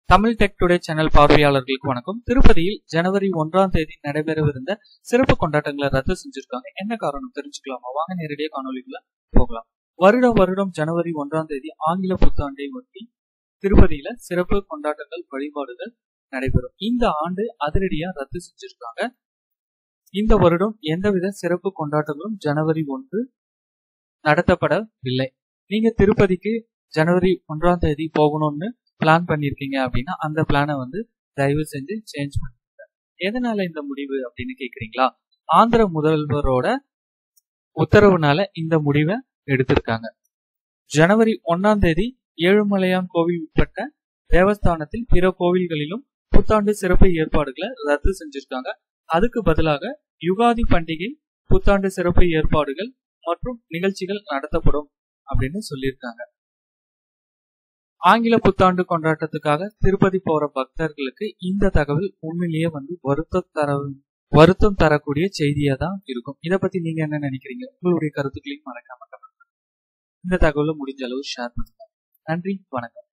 Tamil tech today channel பார்வையாளர்களுக்கு வணக்கம் திருப்பதியில் ஜனவரி ஒன்றாம் தேதி நடைபெறவிருந்த சிறப்பு கொண்டாட்டங்களை ரத்து செஞ்சிருக்காங்க என்ன காரணம் தெரிஞ்சுக்கலாமா வாங்க நேரடியாக காணொலிக்குள்ள போகலாம் வருடம் வருடம் ஜனவரி ஒன்றாம் தேதி ஆங்கில புத்தாண்டை ஒட்டி திருப்பதியில சிறப்பு கொண்டாட்டங்கள் வழிபாடுகள் நடைபெறும் இந்த ஆண்டு அதிரடியா ரத்து செஞ்சிருக்காங்க இந்த வருடம் எந்தவித சிறப்பு கொண்டாட்டங்களும் ஜனவரி ஒன்று நடத்தப்படவில்லை நீங்க திருப்பதிக்கு ஜனவரி ஒன்றாம் தேதி போகணும்னு பிளான் பண்ணிருக்கீங்க அப்படின்னா அந்த பிளானை வந்து தயவு செஞ்சு சேஞ்ச் பண்ணுங்க எதனால இந்த முடிவு அப்படின்னு கேக்குறீங்களா ஆந்திர முதல்வரோட உத்தரவுனால இந்த முடிவை எடுத்திருக்காங்க ஜனவரி ஒன்னாம் தேதி ஏழுமலையான் கோவில் உட்பட்ட தேவஸ்தானத்தில் பிற கோவில்களிலும் புத்தாண்டு சிறப்பு ஏற்பாடுகளை ரத்து செஞ்சிருக்காங்க அதுக்கு பதிலாக யுகாதி பண்டிகை புத்தாண்டு சிறப்பு ஏற்பாடுகள் மற்றும் நிகழ்ச்சிகள் நடத்தப்படும் அப்படின்னு சொல்லியிருக்காங்க ஆங்கில புத்தாண்டு கொண்டாட்டத்துக்காக திருப்பதி போற பக்தர்களுக்கு இந்த தகவல் உண்மையிலேயே வந்து வருத்தம் தர வருத்தம் தரக்கூடிய செய்தியா தான் இருக்கும் இதை பத்தி நீங்க என்ன நினைக்கிறீங்க உங்களுடைய கருத்துக்களையும் மறக்காம comment பண்ணுங்க. இந்த தகவலை முடிஞ்ச அளவு ஷேர் பண்ணுங்க நன்றி வணக்கம்